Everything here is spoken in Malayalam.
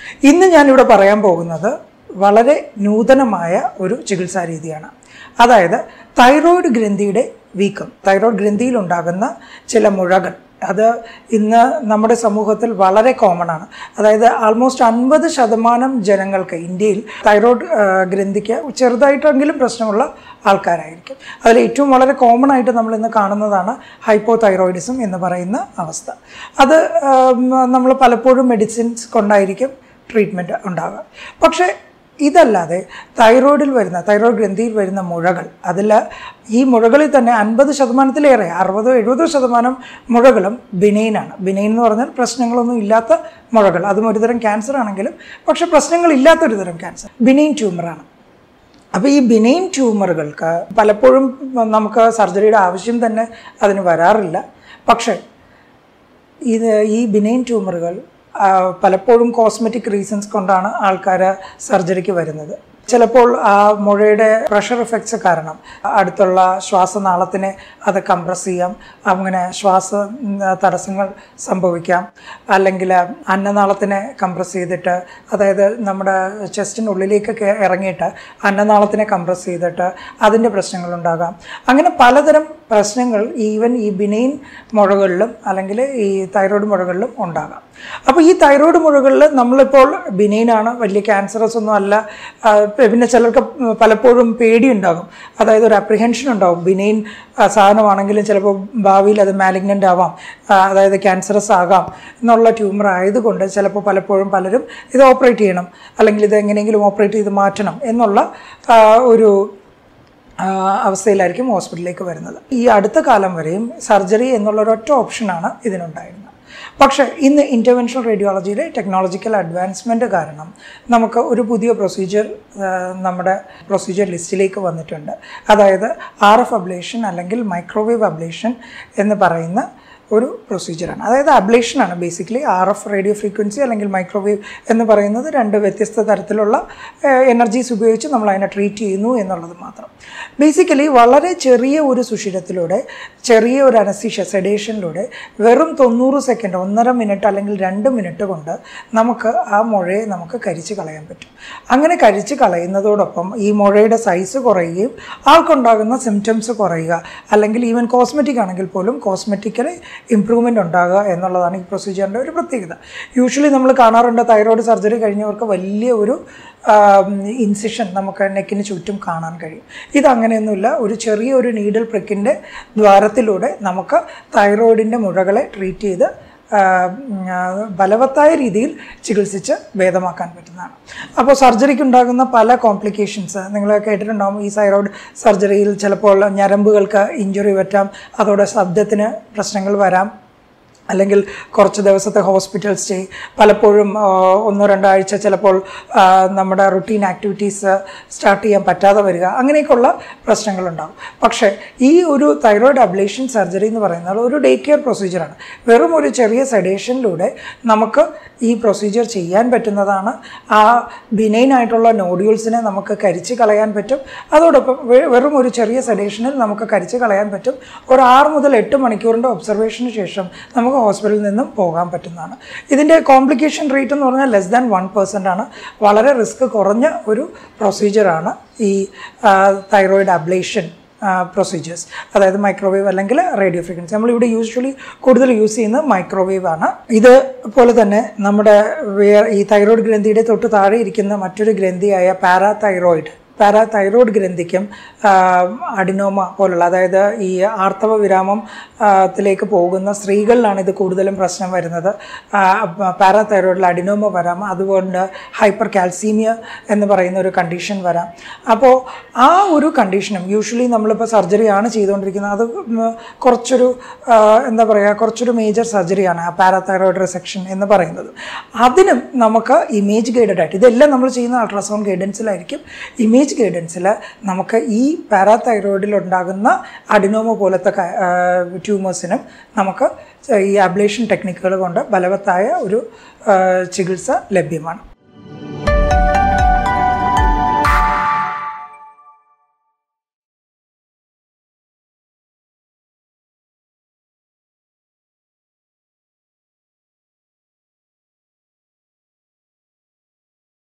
ഇന്ന് ഞാനിവിടെ പറയാൻ പോകുന്നത് വളരെ നൂതനമായ ഒരു ചികിത്സാ രീതിയാണ് അതായത് തൈറോയ്ഡ് ഗ്രന്ഥിയുടെ വീക്കം തൈറോയ്ഡ് ഗ്രന്ഥിയിലുണ്ടാകുന്ന ചില മുഴകൾ അത് ഇന്ന് നമ്മുടെ സമൂഹത്തിൽ വളരെ കോമൺ ആണ് അതായത് ആൾമോസ്റ്റ് അൻപത് ശതമാനം ജനങ്ങൾക്ക് ഇന്ത്യയിൽ തൈറോയ്ഡ് ആ, ഗ്രന്ഥിക്ക് ചെറുതായിട്ടെങ്കിലും പ്രശ്നമുള്ള ആൾക്കാരായിരിക്കും അതിൽ ഏറ്റവും വളരെ കോമൺ ആയിട്ട് നമ്മൾ ഇന്ന് കാണുന്നതാണ് ഹൈപ്പോ തൈറോയിഡിസം എന്ന് പറയുന്ന അവസ്ഥ അത് നമ്മൾ പലപ്പോഴും മെഡിസിൻസ് കൊണ്ടായിരിക്കും ട്രീറ്റ്മെൻറ്റ് ഉണ്ടാകുക പക്ഷേ ഇതല്ലാതെ തൈറോയിഡിൽ വരുന്ന തൈറോയ്ഡ് ഗ്രന്ഥിയിൽ വരുന്ന മുഴകൾ അതിൽ ഈ മുഴകളിൽ തന്നെ അൻപത് ശതമാനത്തിലേറെ അറുപതോ എഴുപതോ ശതമാനം മുഴകളും ബിനൈനാണ് ബിനൈൻ എന്ന് പറഞ്ഞാൽ പ്രശ്നങ്ങളൊന്നും ഇല്ലാത്ത മുഴകൾ അതും ഒരുതരം ക്യാൻസർ ആണെങ്കിലും പക്ഷേ പ്രശ്നങ്ങളില്ലാത്ത ഒരു തരം ക്യാൻസർ ബിനൈൻ ട്യൂമറാണ് അപ്പോൾ ഈ ബിനൈൻ ട്യൂമറുകൾക്ക് പലപ്പോഴും നമുക്ക് സർജറിയുടെ ആവശ്യം തന്നെ അതിന് വരാറില്ല പക്ഷേ ഇത് ഈ ബിനൈൻ ട്യൂമറുകൾ ആ, പലപ്പോഴും കോസ്മെറ്റിക് റീസൺസ് കൊണ്ടാണ് ആൾക്കാർ സർജറിക്ക് വരുന്നത് ചിലപ്പോൾ ആ മുഴയുടെ പ്രഷർ എഫക്ട്സ് കാരണം അടുത്തുള്ള ശ്വാസനാളത്തിനെ അത് കംപ്രസ് ചെയ്യാം അങ്ങനെ ശ്വാസ ഉം, തടസ്സങ്ങൾ സംഭവിക്കാം അല്ലെങ്കിൽ അന്നനാളത്തിനെ കംപ്രസ് ചെയ്തിട്ട് അതായത് നമ്മുടെ ചെസ്റ്റിനുള്ളിലേക്കൊക്കെ ഇറങ്ങിയിട്ട് അന്നനാളത്തിനെ കംപ്രസ് ചെയ്തിട്ട് അതിൻ്റെ പ്രശ്നങ്ങളുണ്ടാകാം അങ്ങനെ പലതരം പ്രശ്നങ്ങൾ ഈവൻ ഈ ബിനൈൻ മുഴകളിലും അല്ലെങ്കിൽ ഈ തൈറോയ്ഡ് മുഴകളിലും ഉണ്ടാകാം അപ്പോൾ ഈ തൈറോയ്ഡ് മുഴകളിൽ നമ്മളിപ്പോൾ ബിനൈനാണ് വലിയ ക്യാൻസറസ് ഒന്നും അല്ല ആ, പിന്നെ ചിലർക്ക് പലപ്പോഴും പേടിയുണ്ടാകും അതായത് ഒരു അപ്രിഹെൻഷൻ ഉണ്ടാകും ബിനൈൻ ആ, സാധനമാണെങ്കിലും ചിലപ്പോൾ ഭാവിയിൽ അത് മാലിഗ്നൻ്റ് ആവാം ആ, അതായത് ക്യാൻസറസ് ആകാം എന്നുള്ള ട്യൂമർ ആയതുകൊണ്ട് ചിലപ്പോൾ പലപ്പോഴും പലരും ഇത് ഓപ്പറേറ്റ് ചെയ്യണം അല്ലെങ്കിൽ ഇത് എങ്ങനെയെങ്കിലും ഓപ്പറേറ്റ് ചെയ്ത് മാറ്റണം എന്നുള്ള ആ, ഒരു ആ, അവസ്ഥയിലായിരിക്കും ഹോസ്പിറ്റലിലേക്ക് വരുന്നത് ഈ അടുത്ത കാലം വരെയും സർജറി എന്നുള്ള ഒരൊറ്റ ഓപ്ഷനാണ് ഇതിനുണ്ടായിരുന്നത് പക്ഷേ ഇന്ന് ഇൻ്റർവെൻഷണൽ റേഡിയോളജിയിലെ ടെക്നോളജിക്കൽ അഡ്വാൻസ്മെൻറ്റ് കാരണം നമുക്ക് ഒരു പുതിയ പ്രൊസീജിയർ നമ്മുടെ പ്രൊസീജിയർ ലിസ്റ്റിലേക്ക് വന്നിട്ടുണ്ട് അതായത് ആർ എഫ് അബ്ലേഷൻ അല്ലെങ്കിൽ മൈക്രോവേവ് അബ്ലേഷൻ എന്ന് പറയുന്ന ഒരു പ്രൊസീജിയറാണ് അതായത് അബ്ലേഷനാണ് basically R F radio frequency അല്ലെങ്കിൽ മൈക്രോവേവ് എന്ന് പറയുന്നത് രണ്ട് വ്യത്യസ്ത തരത്തിലുള്ള എനർജീസ് ഉപയോഗിച്ച് നമ്മൾ അതിനെ ട്രീറ്റ് ചെയ്യുന്നു എന്നുള്ളത് മാത്രം ബേസിക്കലി വളരെ ചെറിയ ഒരു സുഷിരത്തിലൂടെ ചെറിയ ഒരു അനസ്തീഷ്യ സെഡേഷനിലൂടെ വെറും തൊണ്ണൂറ് സെക്കൻഡ് ഒന്നര മിനിറ്റ് അല്ലെങ്കിൽ രണ്ട് മിനിറ്റ് കൊണ്ട് നമുക്ക് ആ മുഴയെ നമുക്ക് കരിച്ച് കളയാൻ പറ്റും അങ്ങനെ കരിച്ച് കളയുന്നതോടൊപ്പം ഈ മുഴയുടെ സൈസ് കുറയുകയും ആൾക്കുണ്ടാകുന്ന സിംറ്റംസ് കുറയുക അല്ലെങ്കിൽ ഈവൻ കോസ്മെറ്റിക് ആണെങ്കിൽ പോലും കോസ്മെറ്റിക്കലി ഇമ്പ്രൂവ്മെൻ്റ് ഉണ്ടാകുക എന്നുള്ളതാണ് ഈ പ്രൊസീജിയറിൻ്റെ ഒരു പ്രത്യേകത യൂഷ്വലി നമ്മൾ കാണാറുണ്ട് തൈറോയ്ഡ് സർജറി കഴിഞ്ഞവർക്ക് വലിയ ഒരു ഇൻസിഷൻ നമുക്ക് നെക്കിന് ചുറ്റും കാണാൻ കഴിയും ഇതങ്ങനെയൊന്നുമില്ല ഒരു ചെറിയ ഒരു നീഡിൽ പ്രിക്കിൻ്റെ ദ്വാരത്തിലൂടെ നമുക്ക് തൈറോയിഡിൻ്റെ മുഴകളെ ട്രീറ്റ് ചെയ്ത് ആ, ഉം, ആ, ബലവത്തായ രീതിയിൽ ചികിത്സിച്ച് ഭേദമാക്കാൻ പറ്റുന്നതാണ് അപ്പോൾ സർജറിക്ക് ഉണ്ടാകുന്ന പല കോംപ്ലിക്കേഷൻസ് നിങ്ങൾ കേട്ടിട്ടുണ്ടാകും ഈ തൈറോയ്ഡ് സർജറിയിൽ ചിലപ്പോൾ ഞരമ്പുകൾക്ക് ഇഞ്ചുറി പറ്റാം അതോടെ ശബ്ദത്തിന് പ്രശ്നങ്ങൾ വരാം അല്ലെങ്കിൽ കുറച്ച് ദിവസത്തെ ഹോസ്പിറ്റൽ സ്റ്റേ പലപ്പോഴും ആ, ഒന്നോ രണ്ടോ ആഴ്ച ചിലപ്പോൾ ആ, നമ്മുടെ റുട്ടീൻ ആക്ടിവിറ്റീസ് സ്റ്റാർട്ട് ചെയ്യാൻ പറ്റാതെ വരിക അങ്ങനെയൊക്കെയുള്ള പ്രശ്നങ്ങളുണ്ടാകും പക്ഷേ ഈ ഒരു തൈറോയ്ഡ് അബ്ലേഷൻ സർജറി എന്ന് പറയുന്നത് ഒരു ഡേ കെയർ പ്രൊസീജിയറാണ് വെറും ഒരു ചെറിയ സെഡേഷനിലൂടെ നമുക്ക് ഈ പ്രൊസീജിയർ ചെയ്യാൻ പറ്റുന്നതാണ് ആ ബിനൈൻ ആയിട്ടുള്ള നോഡ്യൂൾസിനെ നമുക്ക് കരിച്ച് കളയാൻ പറ്റും അതോടൊപ്പം വെ- വെറും ഒരു ചെറിയ സെഡേഷനിൽ നമുക്ക് കരിച്ച് കളയാൻ പറ്റും ഒരു ആറ് മുതൽ എട്ട് മണിക്കൂറിൻ്റെ ഒബ്സർവേഷന് ശേഷം നമുക്ക് ഹോസ്പിറ്റലിൽ നിന്നും പോകാൻ പറ്റുന്നതാണ് ഇതിൻ്റെ കോംപ്ലിക്കേഷൻ റേറ്റ് എന്ന് പറഞ്ഞാൽ ലെസ് ദാൻ വൺ പെർസെൻ്റ് ആണ് വളരെ റിസ്ക് കുറഞ്ഞ ഒരു പ്രൊസീജിയറാണ് ഈ തൈറോയിഡ് അബ്ലേഷൻ പ്രൊസീജിയേഴ്സ് അതായത് മൈക്രോവേവ് അല്ലെങ്കിൽ റേഡിയോ ഫ്രീക്വൻസി നമ്മളിവിടെ യൂഷ്വലി കൂടുതൽ യൂസ് ചെയ്യുന്നത് മൈക്രോവേവ് ആണ് ഇത് പോലെ തന്നെ നമ്മുടെ വേ- ഈ തൈറോയ്ഡ് ഗ്രന്ഥിയുടെ തൊട്ട് താഴെ ഇരിക്കുന്ന മറ്റൊരു ഗ്രന്ഥിയായ പാരാതൈറോയിഡ് പാരാതൈറോയ്ഡ് ഗ്രന്ഥിക്കും ആ, അഡിനോമ പോലുള്ള അതായത് ഈ ആർത്തവ വിരാമം ആ, ത്തിലേക്ക് പോകുന്ന സ്ത്രീകളിലാണ് ഇത് കൂടുതലും പ്രശ്നം വരുന്നത് പാരാതൈറോയിഡിൽ അഡിനോമ വരാം അതുകൊണ്ട് ഹൈപ്പർ കാൽസീമിയ എന്ന് പറയുന്ന ഒരു കണ്ടീഷൻ വരാം അപ്പോൾ ആ ഒരു കണ്ടീഷനും യൂഷ്വലി നമ്മളിപ്പോൾ സർജറിയാണ് ചെയ്തുകൊണ്ടിരിക്കുന്നത് അത് ഉം, കുറച്ചൊരു ആ, എന്താ പറയുക കുറച്ചൊരു മേജർ സർജറിയാണ് ആ പാരാതൈറോയിഡ് റിസെക്ഷൻ എന്ന് പറയുന്നത് അതിനും നമുക്ക് ഇമേജ് ഗൈഡഡ് ആയിട്ട് ഇതെല്ലാം നമ്മൾ ചെയ്യുന്ന അൾട്രാസൗണ്ട് ഗൈഡൻസിലായിരിക്കും ഇമേജ് ഗൈഡൻസിൽ നമുക്ക് ഈ പാരാതൈറോയിഡിൽ ഉണ്ടാകുന്ന അഡിനോമ പോലത്തെ ട്യൂമേഴ്സിനും നമുക്ക് ഈ അബ്ലേഷൻ ടെക്നിക്കുകൾ കൊണ്ട് ബലവത്തായ ഒരു ആ, ചികിത്സ ലഭ്യമാണ്